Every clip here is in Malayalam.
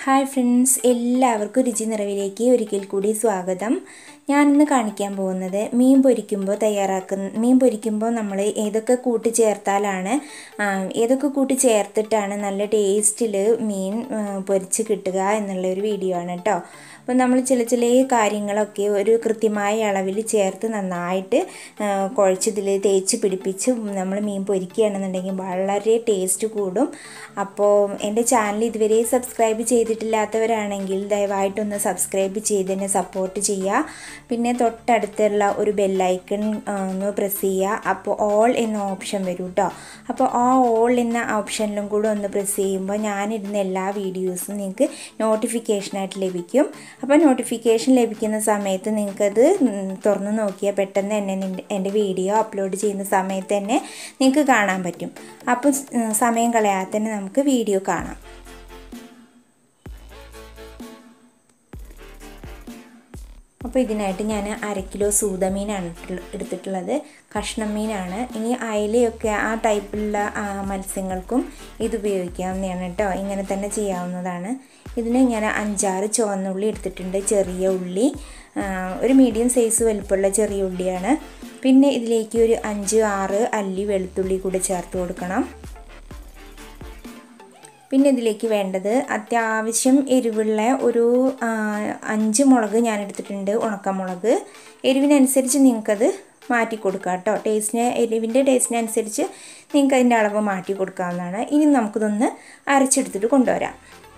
ഹായ് ഫ്രണ്ട്സ് എല്ലാവർക്കും രുചി നിറവിലേക്ക് ഒരിക്കൽ കൂടി സ്വാഗതം ഞാനിന്ന് കാണിക്കാൻ പോകുന്നത് മീൻ പൊരിക്കുമ്പോൾ തയ്യാറാക്കുന്ന മീൻ പൊരിക്കുമ്പോൾ നമ്മൾ ഏതൊക്കെ കൂട്ടി ചേർത്താലാണ് ആ, ഏതൊക്കെ കൂട്ടി ചേർത്തിട്ടാണ് നല്ല ടേസ്റ്റിൽ മീൻ ആ, പൊരിച്ച് കിട്ടുക എന്നുള്ള ഒരു വീഡിയോ ആണ് കേട്ടോ അപ്പോൾ നമ്മൾ ചില ചില കാര്യങ്ങളൊക്കെ ഒരു കൃത്യമായ അളവിൽ ചേർത്ത് നന്നായിട്ട് ആ, കുഴച്ചതിൽ തേച്ച് പിടിപ്പിച്ച് നമ്മൾ മീൻ പൊരിക്കുകയാണെന്നുണ്ടെങ്കിൽ വളരെ ടേസ്റ്റ് കൂടും അപ്പോൾ എൻ്റെ ചാനൽ ഇതുവരെ സബ്സ്ക്രൈബ് ചെയ്തിട്ടില്ലാത്തവരാണെങ്കിൽ ദയവായിട്ടൊന്ന് സബ്സ്ക്രൈബ് ചെയ്ത് എന്നെ സപ്പോർട്ട് ചെയ്യുക പിന്നെ തൊട്ടടുത്തുള്ള ഒരു ബെല്ലൈക്കൺ ഒന്ന് പ്രസ് ചെയ്യുക അപ്പോൾ ഓൾ എന്ന ഓപ്ഷൻ വരും കേട്ടോ അപ്പോൾ ആ ഓൾ എന്ന ഓപ്ഷനിലും കൂടെ ഒന്ന് പ്രസ് ചെയ്യുമ്പോൾ ഞാനിടുന്ന എല്ലാ വീഡിയോസും നിങ്ങൾക്ക് നോട്ടിഫിക്കേഷനായിട്ട് ലഭിക്കും അപ്പോൾ നോട്ടിഫിക്കേഷൻ ലഭിക്കുന്ന സമയത്ത് നിങ്ങൾക്കത് ഉം, തുറന്ന് നോക്കിയാൽ പെട്ടെന്ന് തന്നെ നിൻ്റെ- എൻ്റെ വീഡിയോ അപ്ലോഡ് ചെയ്യുന്ന സമയത്ത് തന്നെ നിങ്ങൾക്ക് കാണാൻ പറ്റും അപ്പോൾ ഉം, സമയം കളയാതെ തന്നെ നമുക്ക് വീഡിയോ കാണാം അപ്പോൾ ഇതിനായിട്ട് ഞാൻ അര കിലോ സൂതമീനാണ് ഇട്ടുള്ള- എടുത്തിട്ടുള്ളത് കഷ്ണം മീനാണ് ഇനി അയലയൊക്കെ ആ ടൈപ്പിലുള്ള ആ, മത്സ്യങ്ങൾക്കും ഇത് ഉപയോഗിക്കാവുന്നതാണ് കേട്ടോ ഇങ്ങനെ തന്നെ ചെയ്യാവുന്നതാണ് ഇതിന് ഞാൻ അഞ്ചാറ് ചുവന്നുള്ളി എടുത്തിട്ടുണ്ട് ചെറിയ ഉള്ളി ആ, ഒരു മീഡിയം സൈസ് വലിപ്പമുള്ള ചെറിയ ഉള്ളിയാണ് പിന്നെ ഇതിലേക്ക് ഒരു അഞ്ച് ആറ് അല്ലി വെളുത്തുള്ളി കൂടി ചേർത്ത് കൊടുക്കണം പിന്നെ ഇതിലേക്ക് വേണ്ടത് അത്യാവശ്യം എരിവുള്ള ഒരു ആ, അഞ്ച് മുളക് ഞാൻ എടുത്തിട്ടുണ്ട് ഉണക്കമുളക് എരിവിനനുസരിച്ച് നിങ്ങൾക്കത് മാറ്റി കൊടുക്കാം കേട്ടോ ടേസ്റ്റിന് എരിവിൻ്റെ ടേസ്റ്റിനനുസരിച്ച് നിങ്ങൾക്ക് അതിൻ്റെ അളവ് മാറ്റി കൊടുക്കാവുന്നതാണ് ഇനി നമുക്കിതൊന്ന് അരച്ചെടുത്തിട്ട് കൊണ്ടുവരാം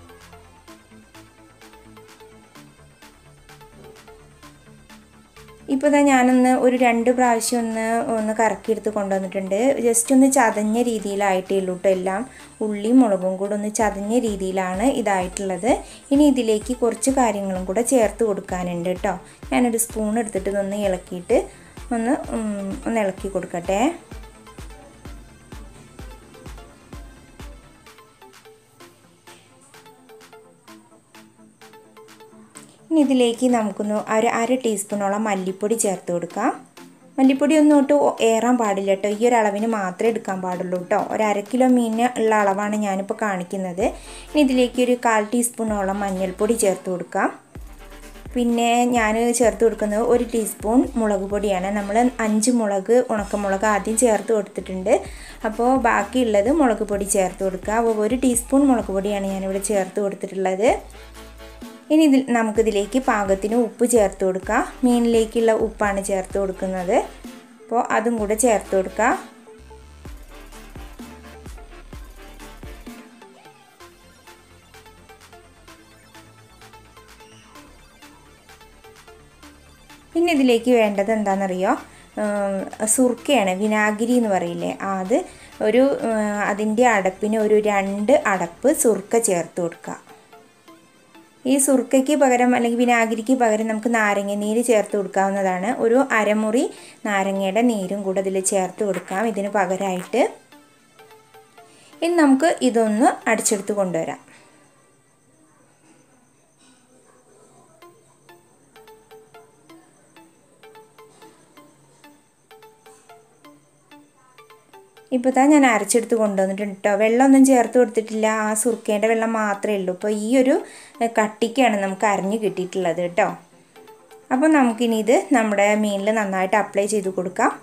ഇപ്പോൾ ഇതാ ഞാനൊന്ന് ഒരു രണ്ട് പ്രാവശ്യം ഒന്ന് ഒന്ന് കറക്കിയെടുത്ത് കൊണ്ടുവന്നിട്ടുണ്ട് ജസ്റ്റ് ഒന്ന് ചതഞ്ഞ രീതിയിലായിട്ടേ ഉള്ളൂ കേട്ടോ എല്ലാം ഉള്ളിയും മുളകും കൂടെ ഒന്ന് ചതഞ്ഞ രീതിയിലാണ് ഇതായിട്ടുള്ളത് ഇനി ഇതിലേക്ക് കുറച്ച് കാര്യങ്ങളും കൂടെ ചേർത്ത് കൊടുക്കാനുണ്ട് കേട്ടോ ഞാനൊരു സ്പൂൺ എടുത്തിട്ട് ഇതൊന്ന് ഇളക്കിയിട്ട് ഒന്ന് ഉം, ഒന്ന് ഇളക്കി കൊടുക്കട്ടെ ഇനി ഇതിലേക്ക് നമുക്കൊന്ന് ഒരു അര ടീസ്പൂണോളം മല്ലിപ്പൊടി ചേർത്ത് കൊടുക്കാം മല്ലിപ്പൊടി ഒന്നും ഒട്ട് ഏറാൻ പാടില്ല കേട്ടോ ഈ ഒരു അളവിന് മാത്രമേ എടുക്കാൻ പാടുള്ളൂ കേട്ടോ ഒരു അര കിലോ മീനിന് ഉള്ള അളവാണ് ഞാനിപ്പോൾ കാണിക്കുന്നത് ഇനി ഇതിലേക്ക് ഒരു കാൽ ടീസ്പൂണോളം മഞ്ഞൾപ്പൊടി ചേർത്ത് കൊടുക്കാം പിന്നെ ഞാൻ ചേർത്ത് കൊടുക്കുന്നത് ഒരു ടീസ്പൂൺ മുളക് പൊടിയാണ് നമ്മൾ അഞ്ച് മുളക് ഉണക്കമുളക് ആദ്യം ചേർത്ത് കൊടുത്തിട്ടുണ്ട് അപ്പോൾ ബാക്കിയുള്ളത് മുളക് പൊടി ചേർത്ത് കൊടുക്കുക അപ്പോൾ ഒരു ടീസ്പൂൺ മുളക് പൊടിയാണ് ഞാനിവിടെ ചേർത്ത് കൊടുത്തിട്ടുള്ളത് ഇനി ഇതിൽ നമുക്കിതിലേക്ക് പാകത്തിന് ഉപ്പ് ചേർത്ത് കൊടുക്കാം മീനിലേക്കുള്ള ഉപ്പാണ് ചേർത്ത് കൊടുക്കുന്നത് അപ്പോൾ അതും കൂടെ ചേർത്ത് കൊടുക്കുക പിന്നെ ഇതിലേക്ക് വേണ്ടത് എന്താണെന്നറിയോ സുർക്കയാണ് വിനാഗിരി എന്ന് പറയില്ലേ അത് ഒരു അതിൻ്റെ അടപ്പിന് ഒരു രണ്ട് അടപ്പ് സുർക്ക ചേർത്ത് കൊടുക്കുക ഈ സുർക്കയ്ക്ക് പകരം അല്ലെങ്കിൽ വിനാഗിരിക്ക് പകരം നമുക്ക് നാരങ്ങ നീര് ചേർത്ത് കൊടുക്കാവുന്നതാണ് ഒരു അരമുറി നാരങ്ങയുടെ നീരും കൂടെ ഇതിൽ ചേർത്ത് കൊടുക്കാം ഇതിന് പകരമായിട്ട് ഇനി നമുക്ക് ഇതൊന്ന് അടിച്ചെടുത്ത് കൊണ്ടുവരാം ഇപ്പോൾ താ ഞാൻ അരച്ചെടുത്ത് കൊണ്ടുവന്നിട്ടുണ്ട് കേട്ടോ വെള്ളമൊന്നും ചേർത്ത് കൊടുത്തിട്ടില്ല ആ സുർക്കേൻ്റെ വെള്ളം മാത്രമേ ഉള്ളൂ അപ്പോൾ ഈ ഒരു കട്ടിക്കാണ് നമുക്ക് അരിഞ്ഞ് കിട്ടിയിട്ടുള്ളത് കേട്ടോ അപ്പോൾ നമുക്കിനി ഇത് നമ്മുടെ മീനിൽ നന്നായിട്ട് അപ്ലൈ ചെയ്ത് കൊടുക്കാം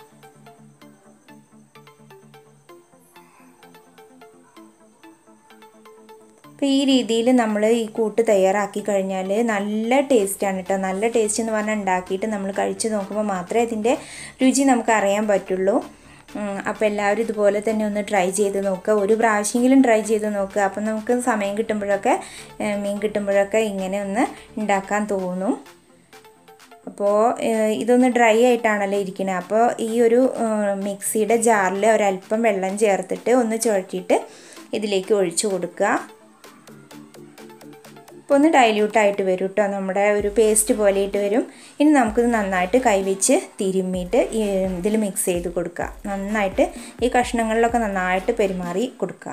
അപ്പോൾ ഈ രീതിയിൽ നമ്മൾ ഈ കൂട്ട് തയ്യാറാക്കി കഴിഞ്ഞാൽ നല്ല ടേസ്റ്റാണ് കേട്ടോ നല്ല ടേസ്റ്റ് എന്ന് പറഞ്ഞാൽ ഉണ്ടാക്കിയിട്ട് നമ്മൾ കഴിച്ച് നോക്കുമ്പോൾ മാത്രമേ അതിൻ്റെ രുചി നമുക്ക് അറിയാൻ പറ്റുള്ളൂ അപ്പോൾ എല്ലാവരും ഇതുപോലെ തന്നെ ഒന്ന് ട്രൈ ചെയ്ത് നോക്കുക ഒരു പ്രാവശ്യമെങ്കിലും ട്രൈ ചെയ്ത് നോക്കുക അപ്പം നമുക്ക് സമയം കിട്ടുമ്പോഴൊക്കെ മീൻ കിട്ടുമ്പോഴൊക്കെ ഇങ്ങനെ ഒന്ന് ഉണ്ടാക്കാൻ തോന്നും അപ്പോൾ ഇതൊന്ന് ഡ്രൈ ആയിട്ടാണല്ലോ ഇരിക്കുന്നത് അപ്പോൾ ഈ ഒരു മിക്സിയുടെ ജാറിൽ ഒരല്പം വെള്ളം ചേർത്തിട്ട് ഒന്ന് ചുഴറ്റിയിട്ട് ഇതിലേക്ക് ഒഴിച്ചു കൊടുക്കുക അപ്പോൾ ഒന്ന് ഡൈല്യൂട്ടായിട്ട് വരും കേട്ടോ നമ്മുടെ ഒരു പേസ്റ്റ് പോലെ ഇട്ട് വരും ഇനി നമുക്കിത് നന്നായിട്ട് കൈവച്ച് തിരുമ്മിയിട്ട് ഇതിൽ മിക്സ് ചെയ്ത് കൊടുക്കുക നന്നായിട്ട് ഈ കഷ്ണങ്ങളിലൊക്കെ നന്നായിട്ട് പെരുമാറി കൊടുക്കുക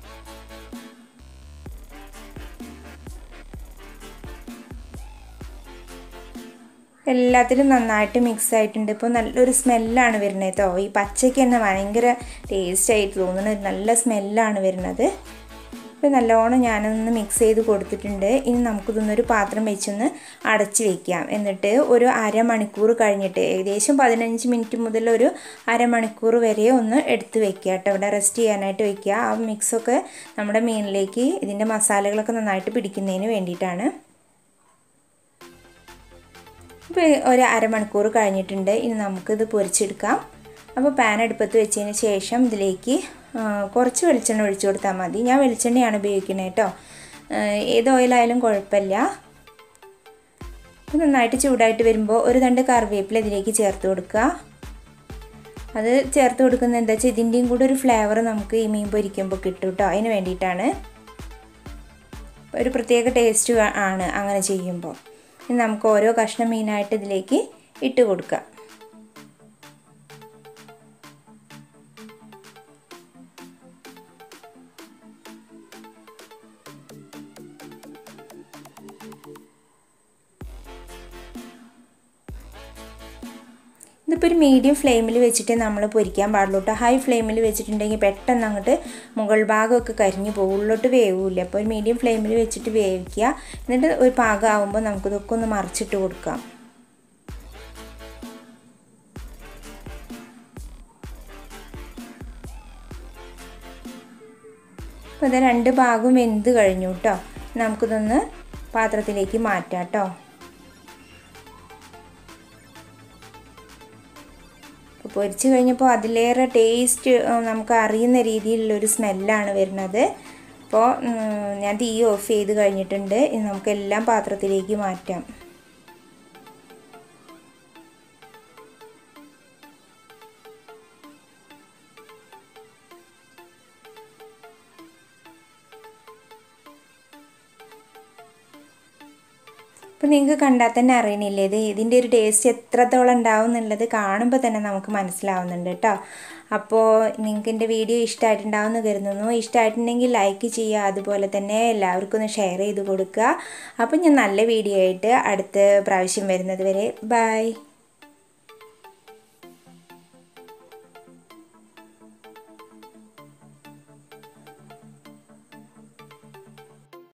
എല്ലാത്തിലും നന്നായിട്ട് മിക്സ് ആയിട്ടുണ്ട് ഇപ്പോൾ നല്ലൊരു സ്മെല്ലാണ് വരുന്നത് കേട്ടോ ഈ പച്ചയ്ക്ക് തന്നെ ഭയങ്കര ടേസ്റ്റ് ആയിട്ട് തോന്നുന്നത് നല്ല സ്മെല്ലാണ് വരുന്നത് അപ്പോൾ നല്ലോണം ഞാനൊന്ന് മിക്സ് ചെയ്ത് കൊടുത്തിട്ടുണ്ട് ഇനി നമുക്കിതൊന്നൊരു പാത്രം വെച്ചൊന്ന് അടച്ച് വെക്കാം എന്നിട്ട് ഒരു അരമണിക്കൂർ കഴിഞ്ഞിട്ട് ഏകദേശം പതിനഞ്ച് മിനിറ്റ് മുതൽ ഒരു അരമണിക്കൂർ വരെ ഒന്ന് എടുത്ത് വെക്കുക കേട്ടോ ഇവിടെ റെസ്റ്റ് ചെയ്യാനായിട്ട് വെക്കുക ആ മിക്സൊക്കെ നമ്മുടെ മീനിലേക്ക് ഇതിൻ്റെ മസാലകളൊക്കെ നന്നായിട്ട് പിടിക്കുന്നതിന് വേണ്ടിയിട്ടാണ് ഇപ്പോൾ ഒരു അരമണിക്കൂർ കഴിഞ്ഞിട്ടുണ്ട് ഇനി നമുക്കിത് പൊരിച്ചെടുക്കാം അപ്പോൾ പാൻ അടുപ്പത്ത് വെച്ചതിന് ശേഷം ഇതിലേക്ക് കുറച്ച് വെളിച്ചെണ്ണ ഒഴിച്ചു കൊടുത്താൽ മതി ഞാൻ വെളിച്ചെണ്ണയാണ് ഉപയോഗിക്കുന്നത് കേട്ടോ ഏത് ഓയിലായാലും കുഴപ്പമില്ല നന്നായിട്ട് ചൂടായിട്ട് വരുമ്പോൾ ഒരു തണ്ട് കറിവേപ്പില ഇതിലേക്ക് ചേർത്ത് കൊടുക്കുക അത് ചേർത്ത് കൊടുക്കുന്നത് എന്താ വെച്ചാൽ ഇതിൻ്റെയും കൂടെ ഒരു ഫ്ലേവർ നമുക്ക് ഈ മീൻ പൊരിക്കുമ്പോൾ കിട്ടും കേട്ടോ അതിന് വേണ്ടിയിട്ടാണ് ഒരു പ്രത്യേക ടേസ്റ്റ് ആണ് അങ്ങനെ ചെയ്യുമ്പോൾ ഇനി നമുക്ക് ഓരോ കഷ്ണം മീനായിട്ട് ഇതിലേക്ക് ഇട്ട് കൊടുക്കാം ഇതിപ്പോൾ ഒരു മീഡിയം ഫ്ലെയിമിൽ വെച്ചിട്ട് നമ്മൾ പൊരിക്കാൻ പാടുള്ളൂ കേട്ടോ ഹൈ ഫ്ലെയിമിൽ വെച്ചിട്ടുണ്ടെങ്കിൽ പെട്ടെന്ന് അങ്ങോട്ട് മുകൾ ഭാഗമൊക്കെ കരിഞ്ഞു പോകും ഉള്ളോട്ട് വേവില്ല അപ്പോൾ ഒരു മീഡിയം ഫ്ലെയിമിൽ വെച്ചിട്ട് വേവിക്കുക എന്നിട്ട് ഒരു പാകമാകുമ്പോൾ നമുക്കിതൊക്കെ ഒന്ന് മറിച്ചിട്ട് കൊടുക്കാം അപ്പോൾ ഇത് രണ്ട് ഭാഗവും വെന്ത് കഴിഞ്ഞു കേട്ടോ നമുക്കിതൊന്ന് പാത്രത്തിലേക്ക് മാറ്റാം കേട്ടോ അപ്പോൾ പൊരിച്ച് കഴിഞ്ഞപ്പോൾ അതിലേറെ ടേസ്റ്റ് നമുക്ക് അറിയുന്ന രീതിയിലുള്ളൊരു സ്മെല്ലാണ് വരുന്നത് അപ്പോൾ ഞാൻ തീ ഓഫ് ചെയ്ത് കഴിഞ്ഞിട്ടുണ്ട് ഇനി നമുക്കെല്ലാം പാത്രത്തിലേക്ക് മാറ്റാം അപ്പോൾ നിങ്ങൾക്ക് കണ്ടാൽ തന്നെ അറിയണില്ലേ ഇത് ഇതിൻ്റെ ഒരു ടേസ്റ്റ് എത്രത്തോളം ഉണ്ടാവും എന്നുള്ളത് കാണുമ്പോൾ തന്നെ നമുക്ക് മനസ്സിലാവുന്നുണ്ട് കേട്ടോ അപ്പോൾ നിങ്ങൾക്ക് എൻ്റെ വീഡിയോ ഇഷ്ടമായിട്ടുണ്ടാവും എന്ന് കരുതുന്നു ഇഷ്ടമായിട്ടുണ്ടെങ്കിൽ ലൈക്ക് ചെയ്യുക അതുപോലെ തന്നെ എല്ലാവർക്കും ഒന്ന് ഷെയർ ചെയ്ത് കൊടുക്കുക അപ്പോൾ ഞാൻ നല്ല വീഡിയോ ആയിട്ട് അടുത്ത പ്രാവശ്യം വരുന്നത് വരെ ബൈ